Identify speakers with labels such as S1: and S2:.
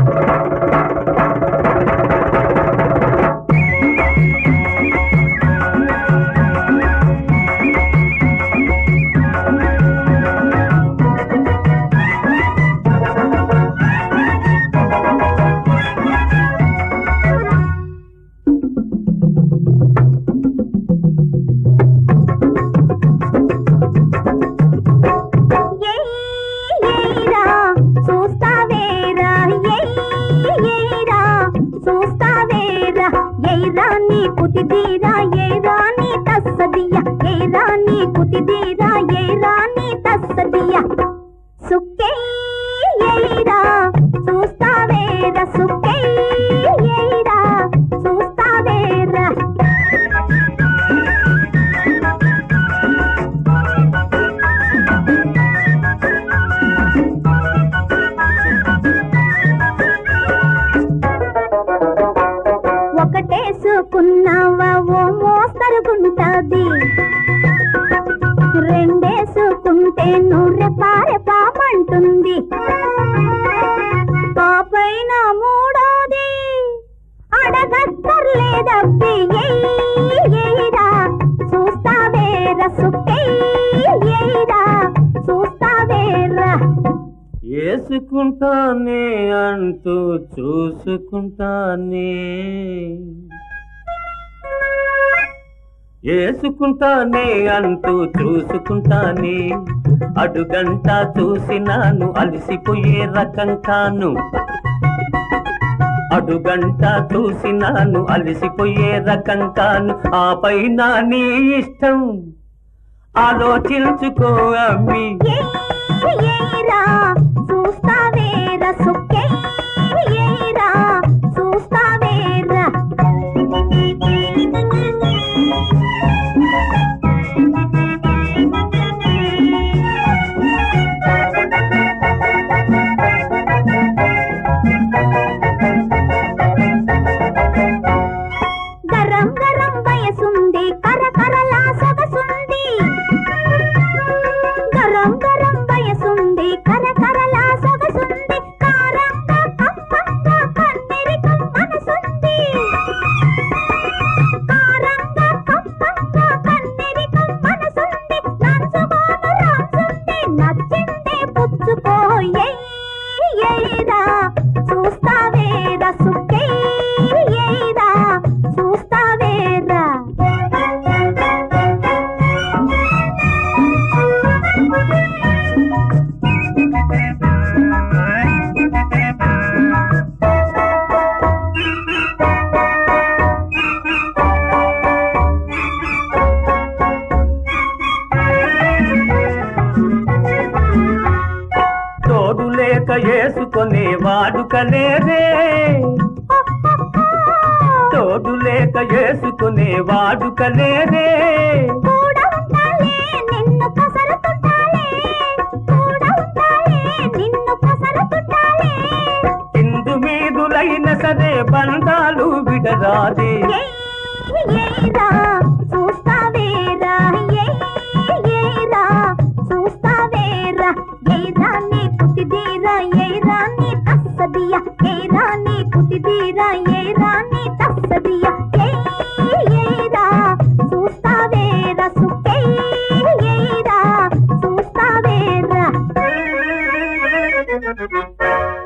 S1: ఏయ్యేరా, చూస్తావేరా, ఏయ్యేరా, చూస్తావేరా, ఏయ్రా నీ కుతిదీరా, ఏరా నీ తస్సదియ, ఏరా నీ కుతిదీరా, ఏరా నీ తస్సదియ. సుక్కేయ్యేరా, చూస్తావేరా, సుక్కేయ్యేరా, చూస్తావేరా. ఒకటేసుకున్నావా ఓ మోస్తరుగుంటది రెండేసుకుంటే నూరె పారె పాపంటుంది పాపైన మూడోది అడగక్కర్లేదబ్బి ఏయ్యేరా చూస్తావేరా సుక్కేయ్యేరా చూస్తావేరా
S2: వేసుకుంటానే అంటూ చూసుకుంటానే వేసుకుంటానే అంటూ చూసుకుంటానే అడుగంట చూసినాను అలసిపోయే రకం కాను అడుగంట చూసినాను అలసిపోయే రకం కాను ఆ పైన నీ ఇష్టం ఆలోచించుకో అమ్మి
S1: ఏయ్యేరా చూస్తావేరా సుక్కేయ్యేరా చూస్తావేరా గరం గరం వయసుంది కరకరలా సొగసుంది గరం గరం వయసుంది కరకరలా సొగసుంది కారంగా కమ్మంగా కన్నెరికం మనసుంది కారంగా కమ్మంగా కన్నెరికం మనసుంది నంచుకోను రాసుంది నచ్చింది పుచ్చుకో ఏయ్యేరా చూస్తావేరా సుక్కేయ్యేరా చూస్తావేరా
S2: తోడు లేక వేసుకునే వాడుకలేదే తోడు లేక వేసుకునే వాడుకలేదే
S1: కూడా ఉండాలే నిన్ను కసరతుండాలే కూడా ఉండాలే నిన్ను కసరతుండాలే
S2: ఇందు మీదులైన సరే బంధాలు విడరాదే
S1: ఏయ్యేరా చూస్తావేరా ఏయ్యేరా చూస్తావేరా ఏరా నీ కుతిదీరా ఏరా నీ తస్సదియ ఏరా నీ కుతిదీరా ఏరా నీ తస్సదియ ఏయ్యేరా చూస్తావేరా సుక్కేయ్యేరా చూస్తావేరా